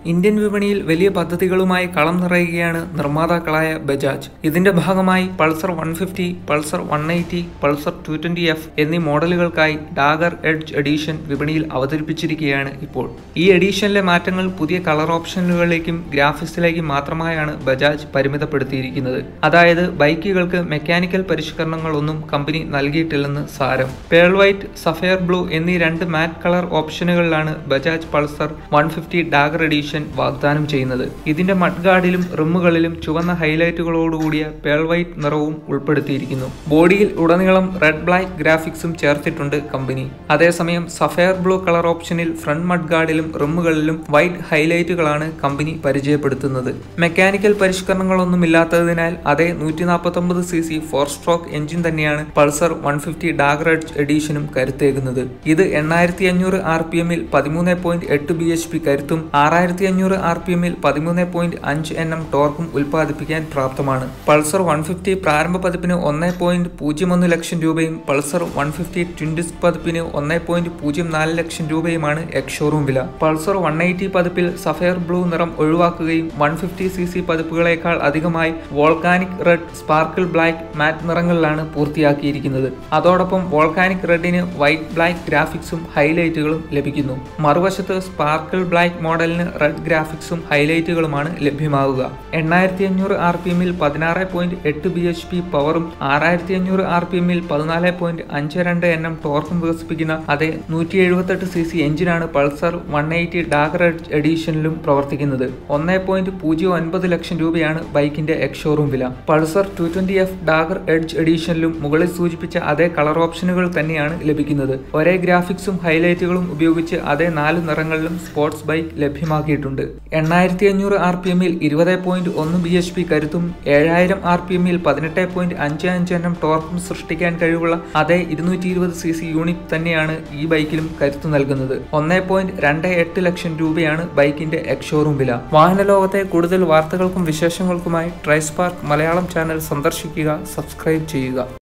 Indian വിപണിയിൽ വലിയ പദ്ധതികളുമായി കളം നിറയുകയാണ് നിർമ്മാതാക്കളായ ബജാജ് ഇതിന്റെ ഭാഗമായി Pulsar one fifty Pulsar one eighty Pulsar two twenty F എന്നീ മോഡലുകൾക്കായി ഡാഗർ എഡ്ജ് എഡീഷൻ വിപണിയിൽ അവതരിപ്പിച്ചിരിക്കുകയാണ് ഇപ്പോൾ ഈ എഡീഷനിലെ മാറ്റങ്ങൾ പുതിയ കളർ ഓപ്ഷനുകളിലേക്കും ഗ്രാഫിക്സിലേക്കും മാത്രമായാണ് ബജാജ് പരിമിതപ്പെടുത്തിയിരിക്കുന്നത് അതായത് ബൈക്കുകൾക്ക് മെക്കാനിക്കൽ പരിഷ്കരണങ്ങളൊന്നും കമ്പനി നൽകിയിട്ടില്ലെന്ന് സാരം പേൾ വൈറ്റ് സഫയർ ബ്ലൂ എന്നീ രണ്ട് മാറ്റ് കളർ ഓപ്ഷനുകളിലാണ് Bajaj Pulsar one fifty Dagger edition വാഗ്ദാനം ചെയ്യുന്നത് ഇതിന്റെ മഡ്ഗാർഡിലും റിമ്മുകളിലും ചുവന്ന ഹൈലൈറ്റുകളോടുകൂടിയ പേൾ വൈറ്റ് നിറവും ഉൾപ്പെടുത്തിയിരിക്കുന്നു ബോഡിയിൽ ഉടനീളം റെഡ് ബ്ലാക്ക് ഗ്രാഫിക്സും ചേർത്തിട്ടുണ്ട് കമ്പനി അതേസമയം സഫയർ ബ്ലൂ കളർ ഓപ്ഷനിൽ ഫ്രണ്ട് മഡ്ഗാർഡിലും റിമ്മുകളിലും വൈറ്റ് ഹൈലൈറ്റുകളാണ് കമ്പനി പരിചയപ്പെടുത്തുന്നത് മെക്കാനിക്കൽ പരിഷ്കരണങ്ങളൊന്നും ഇല്ലാത്തതിനാൽ അതേ നൂറ്റി നാൽപ്പത്തൊമ്പത് C C four stroke engine തന്നെയാണ് Pulsar one fifty Dagger edge എഡീഷനും കരുത്തേകുന്നത് ഇത് എണ്ണായിരത്തി അഞ്ഞൂറ് ആർ പി എമ്മിൽ പതിമൂന്ന് പോയിന്റ് എട്ട് ബി എച്ച് പി കരുത്തും ആറായിരത്തി അഞ്ഞൂറ് ആർ പി എമ്മിൽ പതിമൂന്ന് പോയിന്റ് അഞ്ച് എൻ എം ടോർക്കും ഉൽപ്പാദിപ്പിക്കാൻ പ്രാപ്തമാണ് പൾസർ വൺ ഫിഫ്റ്റി പ്രാരംഭ പതിപ്പിന് ഒന്ന് പോയിന്റ് പൂജ്യം ഒന്ന് ലക്ഷം രൂപയും പൾസർ വൺ ഫിഫ്റ്റി ട്വിൻഡിസ്ക് പതിപ്പിന് ഒന്ന് പോയിന്റ് പൂജ്യം നാല് ലക്ഷം രൂപയുമാണ് എക്സ്ഷോറൂം വില പൾസർ വൺ എയ്റ്റി പതിപ്പിൽ സഫയർ ബ്ലൂ നിറം ഒഴിവാക്കുകയും വൺ ഫിഫ്റ്റി സി സി പതിപ്പുകളേക്കാൾ അധികമായി volcanic red sparkle black matte നിറങ്ങളിലാണ് പൂർത്തിയാക്കിയിരിക്കുന്നത് അതോടൊപ്പം വോൾക്കാനിക് റെഡിന് വൈറ്റ് ബ്ലാക്ക് ഗ്രാഫിക്സും ഹൈലൈറ്റുകളും ലഭിക്കുന്നു മറുവശത്ത് സ്പാർക്കിൾ ബ്ലാക്ക് മോഡലിന് റെഡ് ഗ്രാഫിക്സും ഹൈലൈറ്റുകളുമാണ് ലഭ്യമാവുക എണ്ണായിരത്തി അഞ്ഞൂറ് ആർ പി എമ്മിൽ പതിനാറ് പോയിന്റ് എട്ട് ബി എച്ച് പി പവറും ആറായിരത്തി അഞ്ഞൂറ് ആർ പി എമ്മിൽ പതിനാല് പോയിന്റ് അഞ്ച് രണ്ട് എൻ എം ടോർക്കും വികസിപ്പിക്കുന്ന അതേ നൂറ്റി എഴുപത്തെട്ട് സി സി എഞ്ചിനാണ് പൾസർ വൺ എയ്റ്റി ഡാഗർ എഡീഷനിലും പ്രവർത്തിക്കുന്നത് ഒന്ന് പോയിന്റ് പൂജ്യം ഒൻപത് ലക്ഷം രൂപയാണ് ബൈക്കിന്റെ എക്സ്ഷോറൂം വില Pulsar two twenty F Dagger edge എഡീഷനിലും മുകളിൽ സൂചിപ്പിച്ച അതേ കളർ ഓപ്ഷനുകൾ തന്നെയാണ് ലഭിക്കുന്നത് ഒരേ ഗ്രാഫിക്സും ഹൈലൈറ്റുകളും ഉപയോഗിച്ച് അതേ നാല് നിറങ്ങളിലും സ്പോർട്സ് ബൈക്ക് ലഭ്യമാക്കിയിട്ടുണ്ട് എണ്ണായിരത്തി അഞ്ഞൂറ് ആർ പി എമ്മിൽ ഇരുപത് പോയിന്റ് ഒന്ന് ബി എച്ച് പി കരുത്തും ഏഴായിരം ആർ പി എമ്മിൽ പതിനെട്ട് പോയിന്റ് അഞ്ച് അഞ്ച് എണ്ണം ടോർക്കും സൃഷ്ടിക്കാൻ കഴിവുള്ള അതേ ഇരുന്നൂറ്റി ഇരുപത് സി സി യൂണിറ്റ് തന്നെയാണ് ഈ ബൈക്കിലും കരുത്ത് നൽകുന്നത് ഒന്ന് പോയിന്റ് രണ്ട് എട്ട് ലക്ഷം രൂപയാണ് ബൈക്കിന്റെ എക്സ്ഷോറൂം വില വാഹന ലോകത്തെ കൂടുതൽ വാർത്തകൾക്കും വിശേഷങ്ങൾക്കുമായി ട്രൈസ്പാർക്ക് മലയാളം ചാനൽ സന്ദർശിക്കുക സബ്സ്ക്രൈബ് ചെയ്യുക